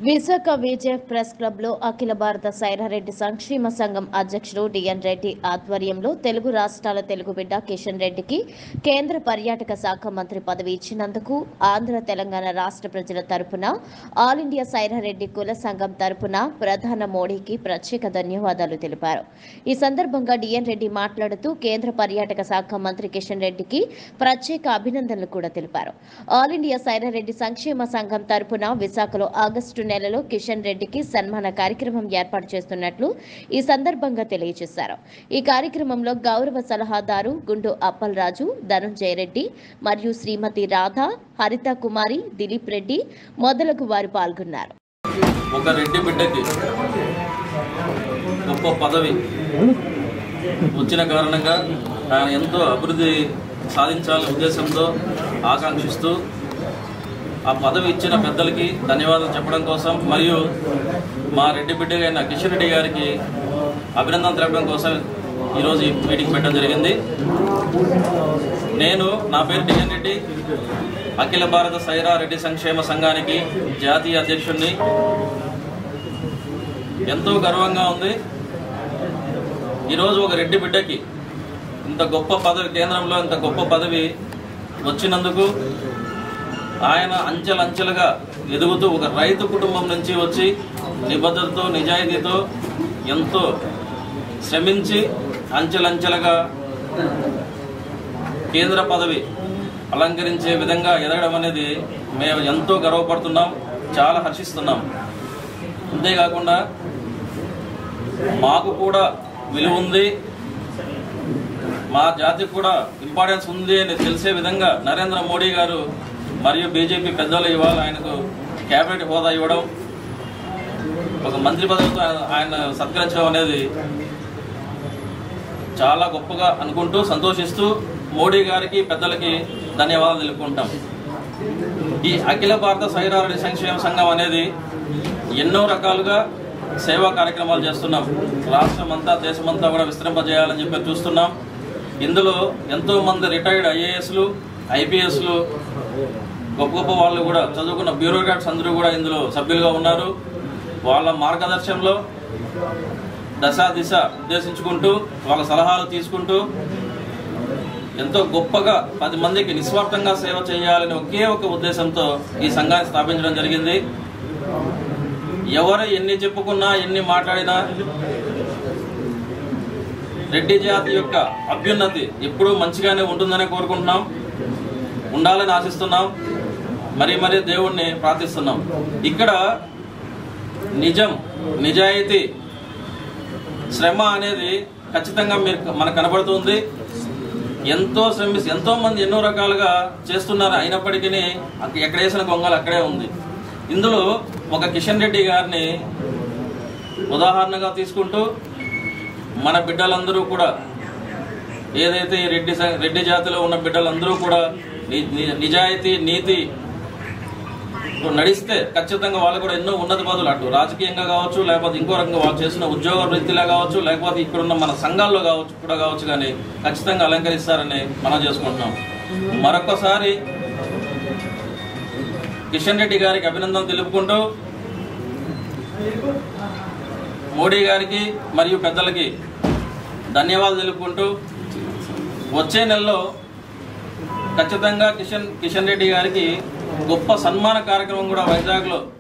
Visakha Vijay press club లో అఖిల భారత సైరారెడ్డి సంక్షేమ సంఘం అధ్యక్షుడు డిఎన్ రెడ్డి ఆధ్వర్యంలో తెలుగు రాష్ట్రాల తెలుగు బిడ్డ కిషన్ రెడ్డికి కేంద్ర పర్యాటక శాఖ మంత్రి పదవి ఇచ్చినందుకు ఆంధ్ర తెలంగాణ రాష్ట్ర ప్రజల తరపున ఆల్ ఇండియా సైరారెడ్డి కుల సంఘం తరపున ప్రధాన మోడీకి ప్రత్యేక ధన్యవాదాలు తెలిపారు ఈ సందర్భంగా డిఎన్ రెడ్డి మాట్లాడుతూ కేంద్ర పర్యాటక శాఖ మంత్రి కిషన్ రెడ్డికి ప్రత్యేక అభినందనలు కూడా తెలిపారు ఆల్ ఇండియా సైరారెడ్డి సంక్షేమ సంఘం తరపున విశాఖలో ఆగస్టు నెలలో కిషన్ రెడ్డికి సన్మాన కార్యక్రమం ఏర్పాటు చేస్తున్నట్లు ఈ సందర్భంగా తెలియజేశారు ఈ కార్యక్రమంలో గౌరవ సలహాదారు గుండు అప్పలరాజు ధనంజయ రెడ్డి మరియు శ్రీమతి రాధ హరిత కుమారి దిలీప్ రెడ్డి మొదలగు వారు పాల్గొన్నారు ఒక రెడ్డి బిడ్డకి గొప్ప పదవి వచ్చిన కారణంగా ఆయన ఎంతో అభివృద్ధి సాధించాలనే ఉద్దేశంతో ఆకాంక్షిస్తూ ఆ పదవి ఇచ్చిన పెద్దలకి ధన్యవాదాలు చెప్పడం కోసం మరియు మా రెడ్డి బిడ్డ అయిన కిషన్ రెడ్డి గారికి అభినందన తెలపడం కోసం ఈరోజు ఈ మీటింగ్ పెట్టడం జరిగింది నేను నా పేరు డిఎన్ రెడ్డి అఖిల భారత సైరా రెడ్డి సంక్షేమ సంఘానికి జాతీయ అధ్యక్షుడిని ఎంతో గర్వంగా ఉంది ఈరోజు ఒక రెడ్డి బిడ్డకి ఇంత గొప్ప పదవి కేంద్రంలో ఇంత గొప్ప పదవి వచ్చినందుకు ఆయన అంచెలంచెలుగా ఎదుగుతూ ఒక రైతు కుటుంబం నుంచి వచ్చి నిబద్ధతతో నిజాయితీతో ఎంతో శ్రమించి అంచెలంచెలుగా కేంద్ర పదవి అలంకరించే విధంగా ఎదగడం అనేది మేము ఎంతో గర్వపడుతున్నాం చాలా హర్షిస్తున్నాం అంతేకాకుండా మాకు కూడా విలువ ఉంది మా జాతికి కూడా ఇంపార్టెన్స్ ఉంది అని తెలిసే విధంగా నరేంద్ర మోడీ గారు మరియు బీజేపీ పెద్దలు ఇవాళ ఆయనకు కేబినెట్ హోదా ఇవ్వడం ఒక మంత్రి పదవితో ఆయన- ఆయన సత్కరించడం అనేది చాలా గొప్పగా అనుకుంటూ సంతోషిస్తూ మోడీ గారికి పెద్దలకి ధన్యవాదాలు తెలుపుకుంటాం ఈ అఖిల భారత సైరారెడ్డి సంక్షేమ సంఘం అనేది ఎన్నో రకాలుగా సేవా కార్యక్రమాలు చేస్తున్నాం రాష్ట్రం అంతా దేశమంతా కూడా విస్తరింపజేయాలని చెప్పి చూస్తున్నాం ఇందులో ఎంతో మంది రిటైర్డ్ ఐఏఎస్లు ఐపీఎస్లు గొప్ప గొప్ప వాళ్ళు కూడా చదువుకున్న బ్యూరోక్రాట్స్ అందరూ కూడా ఇందులో సభ్యులుగా ఉన్నారు వాళ్ళ మార్గదర్శనంలో దశ దిశ ఉద్దేశించుకుంటూ వాళ్ళ సలహాలు తీసుకుంటూ ఎంతో గొప్పగా పది మందికి నిస్వార్థంగా సేవ చేయాలని ఒకే ఒక ఉద్దేశంతో ఈ సంఘాన్ని స్థాపించడం జరిగింది ఎవరు ఎన్ని చెప్పుకున్నా ఎన్ని మాట్లాడినా రెడ్డి జాతి యొక్క అభ్యున్నతి ఎప్పుడూ మంచిగానే ఉంటుందని కోరుకుంటున్నాం ఉండాలని ఆశిస్తున్నాం మరి మరి దేవుణ్ణి ప్రార్థిస్తున్నాం ఇక్కడ నిజం నిజాయితీ శ్రమ అనేది ఖచ్చితంగా మీరు మనకు కనబడుతుంది ఎంతో శ్రమిస్ ఎంతో మంది ఎన్నో రకాలుగా చేస్తున్నారు అయినప్పటికీ అక్క- ఎక్కడ వేసిన గొంగలు అక్కడే ఉంది ఇందులో ఒక కిషన్ రెడ్డి గారిని ఉదాహరణగా తీసుకుంటూ మన బిడ్డలందరూ కూడా ఏదైతే ఈ రెడ్డి స- రెడ్డి జాతిలో ఉన్న బిడ్డలందరూ కూడా ని- ని- నిజాయితీ నీతి నడిస్తే ఖచ్చితంగా వాళ్ళు కూడా ఎన్నో ఉన్నత పదవులు అటు రాజకీయంగా కావచ్చు లేకపోతే ఇంకో రకంగా వాళ్ళు చేసిన ఉద్యోగ వృత్తిలా కావచ్చు లేకపోతే ఇక్కడున్న మన సంఘాల్లో కావచ్చు కూడా కావచ్చు కానీ ఖచ్చితంగా అలంకరిస్తారని మనం చేసుకుంటున్నాం మరొకసారి కిషన్ రెడ్డి గారికి అభినందన తెలుపుకుంటూ మోడీ గారికి మరియు పెద్దలకి ధన్యవాదాలు తెలుపుకుంటూ వచ్చే నెలలో ఖచ్చితంగా కిషన్ కిషన్ రెడ్డి గారికి గొప్ప సన్మాన కార్యక్రమం కూడా వైజాగ్లో